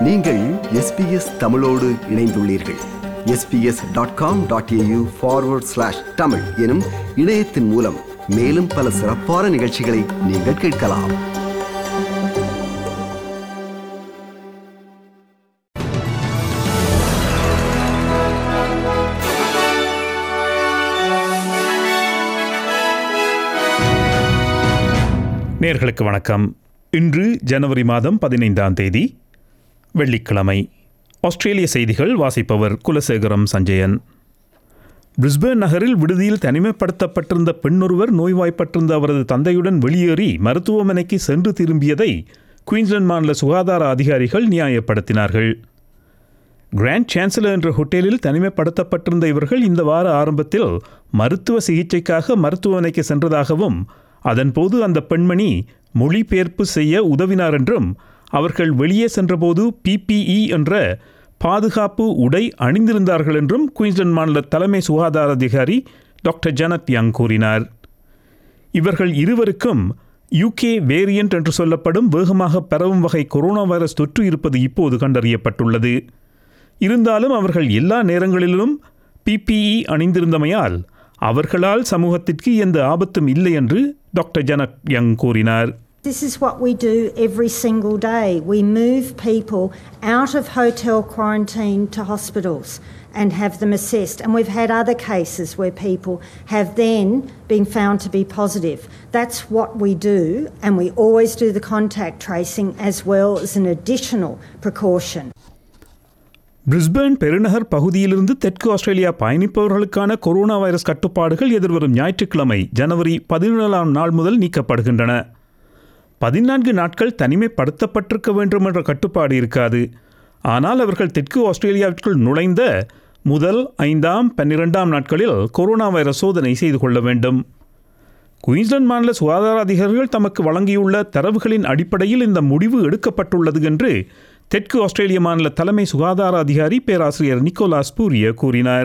நீங்கள் எஸ்பிஎஸ் தமிழோடு இணைந்துள்ளீர்கள் SBS dot com dot AU forward slash Tamil எனும் இணையத்தின் மூலம் மேலும் பல சிறப்பான நிகழ்ச்சிகளை நீங்கள் கேட்கலாம் நேர்களுக்கு வணக்கம் இன்று ஜனவரி மாதம் பதினைந்தாம் தேதி வெள்ளிக்கிழமை ஆஸ்திரேலிய செய்திகள் வாசிப்பவர் குலசேகரம் சஞ்சயன் பிரிஸ்பேன் நகரில் விடுதியில் தனிமைப்படுத்தப்பட்டிருந்த பெண்ணொருவர் நோய்வாய்ப்பட்டிருந்த அவரது தந்தையுடன் வெளியேறி மருத்துவமனைக்கு சென்று திரும்பியதை குயின்ஸ்லாந்து மாநில சுகாதார அதிகாரிகள் நியாயப்படுத்தினார்கள் கிராண்ட் சான்சலர் என்ற ஹோட்டலில் தனிமைப்படுத்தப்பட்டிருந்த இவர்கள் இந்த வார ஆரம்பத்தில் மருத்துவ சிகிச்சைக்காக மருத்துவமனைக்கு சென்றதாகவும் அதன்போது அந்த பெண்மணி மொழிபெயர்ப்பு செய்ய உதவினார் என்றும் அவர்கள் வெளியே சென்றபோது பிபிஇ என்ற பாதுகாப்பு உடை அணிந்திருந்தார்கள் என்றும் குயின்ஸ்லாந்து மாநில தலைமை சுகாதார அதிகாரி டாக்டர் ஜனத் யங் கூறினார் இவர்கள் இருவருக்கும் யூகே வேரியன்ட் என்று சொல்லப்படும் வேகமாக பரவும் வகை கொரோனா வைரஸ் தொற்று இருப்பது இப்போது கண்டறியப்பட்டுள்ளது இருந்தாலும் அவர்கள் எல்லா நேரங்களிலும் பிபிஇ அணிந்திருந்தமையால் அவர்களால் சமூகத்திற்கு எந்த ஆபத்தும் இல்லை என்று டாக்டர் ஜனக் யங் கூறினார் This is what we do every single day. We move people out of hotel quarantine to hospitals and have them assessed. And we've had other cases where people have then been found to be positive. That's what we do, and we always do the contact tracing as well as an additional precaution. Brisbane பெருநகர் பகுதியிலிருந்து தெற்கு Australia பயணிப்பவர்களுக்கான corona virus கட்டுப்பாடுகள் எதிர்வரும் ஞாயிற்றுக்கிழமை ஜனவரி பதினேழாம் நாள் முதல் நீக்கப்படுகின்றன பதினான்கு நாட்கள் தனிமைப்படுத்தப்பட்டிருக்க வேண்டும் என்ற கட்டுப்பாடு இருக்காது ஆனால் அவர்கள் தெற்கு ஆஸ்திரேலியாவிற்குள் நுழைந்த முதல் ஐந்தாம் பன்னிரெண்டாம் நாட்களில் கொரோனா வைரஸ் சோதனை செய்து கொள்ள வேண்டும் குயின்ஸ்லாந்து மாநில சுகாதார அதிகாரிகள் தமக்கு வழங்கியுள்ள தரவுகளின் அடிப்படையில் இந்த முடிவு எடுக்கப்பட்டுள்ளது என்று தெற்கு ஆஸ்திரேலிய மாநில தலைமை சுகாதார அதிகாரி பேராசிரியர் நிக்கோலாஸ் பூரிய கூறினார்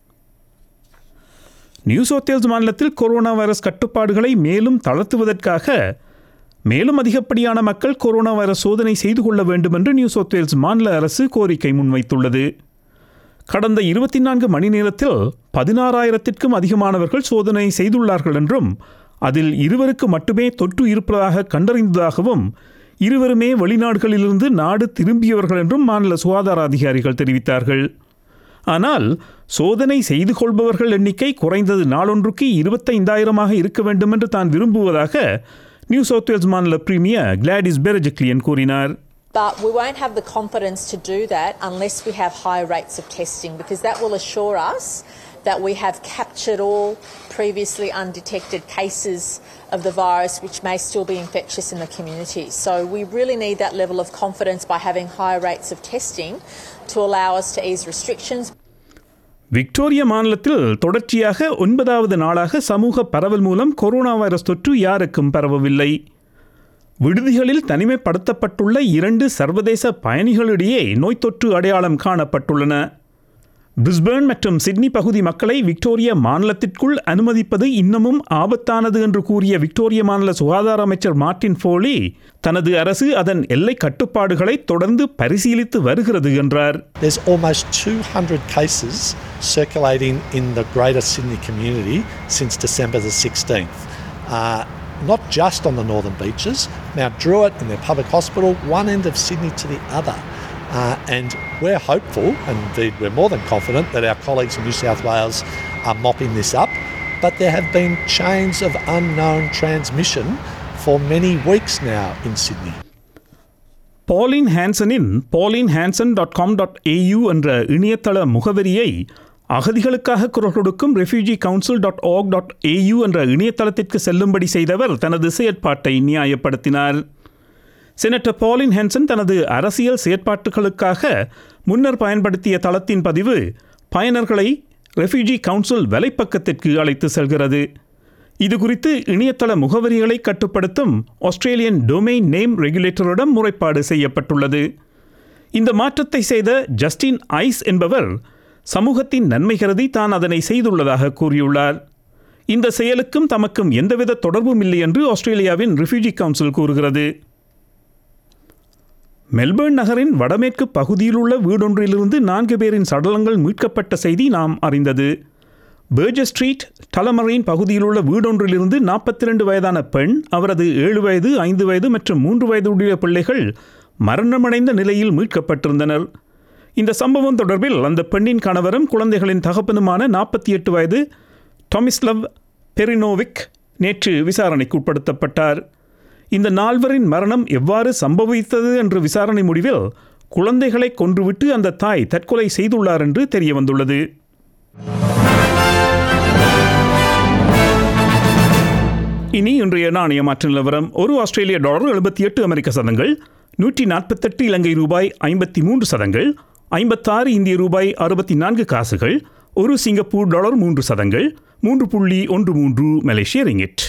நியூ சவுத் வேல்ஸ் மாநிலத்தில் கொரோனா வைரஸ் கட்டுப்பாடுகளை மேலும் தளர்த்துவதற்காக மேலும் அதிகப்படியான மக்கள் கொரோனா வைரஸ் சோதனை செய்து கொள்ள வேண்டும் என்று நியூ சவுத் வேல்ஸ் மாநில அரசு கோரிக்கை முன்வைத்துள்ளது கடந்த இருபத்தி நான்கு மணி நேரத்தில் பதினாறாயிரத்திற்கும் அதிகமானவர்கள் சோதனை செய்துள்ளார்கள் என்றும் அதில் இருவருக்கு மட்டுமே தொற்று இருப்பதாக கண்டறிந்ததாகவும் இருவருமே வெளிநாடுகளிலிருந்து நாடு திரும்பியவர்கள் என்றும் மாநில சுகாதார அதிகாரிகள் தெரிவித்தார்கள் ஆனால் சோதனை செய்து கொள்பவர்கள் எண்ணிக்கை குறைந்தது நாளொன்றுக்கு இருபத்தைந்தாயிரமாக இருக்க வேண்டும் என்று தான் விரும்புவதாக நியூ சவுத் வேல்ஸ் மாநில பிரீமியர் கிளாடிஸ் பெரஜக்லியன் கூறினார் But we won't have the confidence to do that unless we have high rates of testing because that will assure us that we have captured all previously undetected cases of the virus which may still be infectious in the community. So we really need that level of confidence by having high rates of testing to allow us to ease restrictions. Victoria மாநிலத்தில் தொடர்ச்சியாக ஒன்பதாவது நாளாக சமூக பரவல் மூலம் corona virus தொற்று யாருக்கும் பரவவில்லை விடுதிகளில் தனிமைப்படுத்தப்பட்டுள்ள இரண்டு சர்வதேச பயணிகளிடையே நோய் தொற்று அடையாளம் காணப்பட்டுள்ளன பிரிஸ்பேர்ன் மற்றும் சிட்னி பகுதி மக்களை விக்டோரியா மாநிலத்திற்குள் அனுமதிப்பது இன்னமும் ஆபத்தானது என்று கூறிய விக்டோரியா மாநில சுகாதார அமைச்சர் மார்டின் ஃபோலி தனது அரசு அதன் எல்லை கட்டுப்பாடுகளை தொடர்ந்து பரிசீலித்து வருகிறது என்றார் There's almost 200 cases circulating in the Greater Sydney community since December the 16th. Uh, not just on the northern beaches, Mount Druitt and their public hospital, one end of Sydney to the other. Uh, and we're hopeful, and indeed we're more than confident, that our colleagues in New South Wales are mopping this up. But there have been chains of unknown transmission for many weeks now in Sydney. Pauline ஹான்சனின் Pauline Hanson dot com dot AU என்ற இணையதள முகவரியை அகதிகளுக்காக குரல் கொடுக்கும் refugee council dot org dot AU என்ற இணையதளத்திற்கு செல்லும்படி செய்தவர் தனது செயற்பாட்டை நியாயப்படுத்தினார் செனட்டர் பாலின் ஹான்சன் தனது அரசியல் செயற்பாட்டுகளுக்காக முன்னர் பயன்படுத்திய தளத்தின் பதிவு பயனர்களை ரெஃப்யூஜி கவுன்சில் வலைப்பக்கத்திற்கு அழைத்து செல்கிறது இது குறித்து இணையதள முகவரிகளை கட்டுப்படுத்தும் ஆஸ்திரேலியன் டொமைன் நேம் ரெகுலேட்டரிடம் முறைப்பாடு செய்யப்பட்டுள்ளது இந்த மாற்றத்தை செய்த ஜஸ்டின் ஐஸ் என்பவர் சமூகத்தின் நன்மை கருதி தான் அதனை செய்துள்ளதாக கூறியுள்ளார் இந்த செயலுக்கும் தமக்கும் எந்தவித தொடர்பும் இல்லை என்று ஆஸ்திரேலியாவின் ரிஃப்யூஜி கவுன்சில் கூறுகிறது மெல்பர்ன் நகரின் வடமேற்கு பகுதியிலுள்ள வீடொன்றிலிருந்து நான்கு பேரின் சடலங்கள் மீட்கப்பட்ட செய்தி நாம் அறிந்தது பேர்ஜர் ஸ்ட்ரீட் டலமரின் பகுதியிலுள்ள வீடொன்றிலிருந்து நாற்பத்தி ரெண்டு வயதான பெண் அவரது ஏழு வயது ஐந்து வயது மற்றும் மூன்று வயதுடைய பிள்ளைகள் மரணமடைந்த நிலையில் மீட்கப்பட்டிருந்தனர் இந்த சம்பவம் தொடர்பில் அந்த பெண்ணின் கணவரும் குழந்தைகளின் தகப்பனுமான நாற்பத்தி எட்டு வயது டொமிஸ்லவ் பெரினோவிக் நேற்று விசாரணைக்கு உட்படுத்தப்பட்டார் இந்த நால்வரின் மரணம் எவ்வாறு சம்பவித்தது என்ற விசாரணை முடிவில் குழந்தைகளை கொன்றுவிட்டு அந்த தாய் தற்கொலை செய்துள்ளார் என்று தெரிய வந்துள்ளது இனி இன்றைய நாணய மாற்று நிலவரம் ஒரு ஆஸ்திரேலிய டாலர் எழுபத்தி எட்டு அமெரிக்க சதங்கள் நூற்றி நாற்பத்தெட்டு இலங்கை ரூபாய் ஐம்பத்தி மூன்று சதங்கள் ஐம்பத்தாறு இந்திய ரூபாய் அறுபத்தி நான்கு காசுகள் ஒரு சிங்கப்பூர் டாலர் மூன்று சதங்கள் மூன்று புள்ளி ஒன்று மூன்று மலேசிய ரிங்கிட்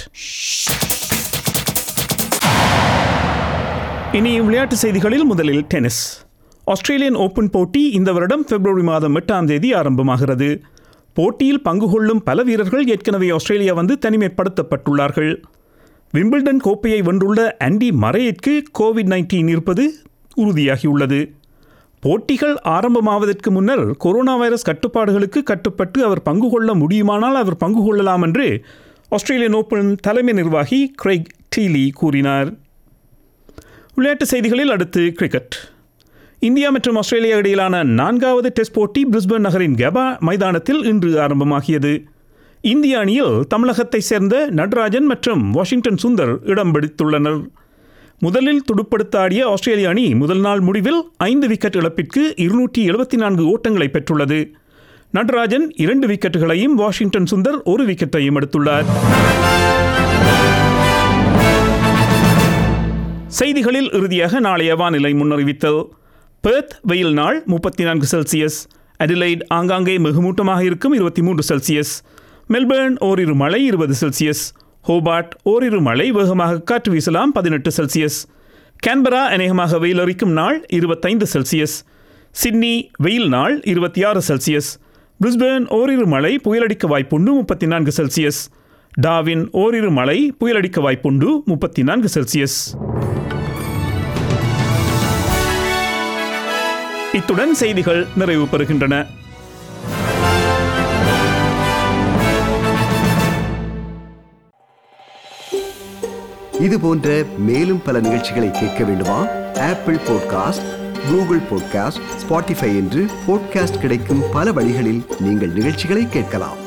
இனி விளையாட்டு செய்திகளில் முதலில் டென்னிஸ் ஆஸ்திரேலியன் ஓபன் போட்டி இந்த வருடம் பிப்ரவரி மாதம் எட்டாம் தேதி ஆரம்பமாகிறது போட்டியில் பங்கு கொள்ளும் பல வீரர்கள் ஏற்கனவே ஆஸ்திரேலியா வந்து தனிமைப்படுத்தப்பட்டுள்ளார்கள் விம்பிள்டன் கோப்பையை வென்றுள்ள ஆண்டி மரையிற்கு கோவிட் நைன்டீன் இருப்பது உறுதியாகியுள்ளது போட்டிகள் ஆரம்பமாவதற்கு முன்னர் கொரோனா வைரஸ் கட்டுப்பாடுகளுக்கு கட்டுப்பட்டு அவர் பங்கு கொள்ள முடியுமானால் அவர் பங்கு கொள்ளலாம் என்று ஆஸ்திரேலியன் ஓப்பன் தலைமை நிர்வாகி கிரெக் டீலி கூறினார் விளையாட்டு செய்திகளில் அடுத்து கிரிக்கெட் இந்தியா மற்றும் ஆஸ்திரேலியா இடையிலான நான்காவது டெஸ்ட் போட்டி பிரிஸ்பன் நகரின் கெபா மைதானத்தில் இன்று ஆரம்பமாகியது இந்திய அணியில் தமிழகத்தை சேர்ந்த நடராஜன் மற்றும் வாஷிங்டன் சுந்தர் இடம் பிடித்துள்ளனர் முதலில் துடுப்படுத்த ஆடிய ஆஸ்திரேலிய அணி முதல் நாள் முடிவில் ஐந்து விக்கெட் இழப்பிற்கு இருநூற்றி எழுபத்தி நான்கு ஓட்டங்களை பெற்றுள்ளது நடராஜன் இரண்டு விக்கெட்டுகளையும் வாஷிங்டன் சுந்தர் ஒரு விக்கெட்டையும் எடுத்துள்ளார் செய்திகளில் இறுதியாக நாளைய வானிலை முன்னறிவித்தல் பெர்த் வெயில் நாள் முப்பத்தி நான்கு செல்சியஸ் அடிலைட் ஆங்காங்கே மிகுமூட்டமாக இருக்கும் இருபத்தி மூன்று செல்சியஸ் மெல்பர்ன் ஓரிரு மழை இருபது செல்சியஸ் ஹோபார்ட் ஓரிரு மழை வேகமாக காற்று வீசலாம் பதினெட்டு செல்சியஸ் கேன்பரா அநேகமாக வெயிலரிக்கும் நாள் இருபத்தைந்து செல்சியஸ் சிட்னி வெயில் நாள் இருபத்தி ஆறு செல்சியஸ் பிரிஸ்பேர்ன் ஓரிரு மழை புயலடிக்க வாய்ப்புண்டு முப்பத்தி நான்கு செல்சியஸ் டாவின் ஓரிரு மழை புயலடிக்க வாய்ப்புண்டு முப்பத்தி நான்கு செல்சியஸ் இத்துடன் செய்திகள் நிறைவு பெறுகின்றன இது போன்ற மேலும் பல நிகழ்ச்சிகளை கேட்க வேண்டுமா Apple podcast Google podcast Spotify என்று பாட்காஸ்ட் கிடைக்கும் பல வழிகளில் நீங்கள் நிகழ்ச்சிகளை கேட்கலாம்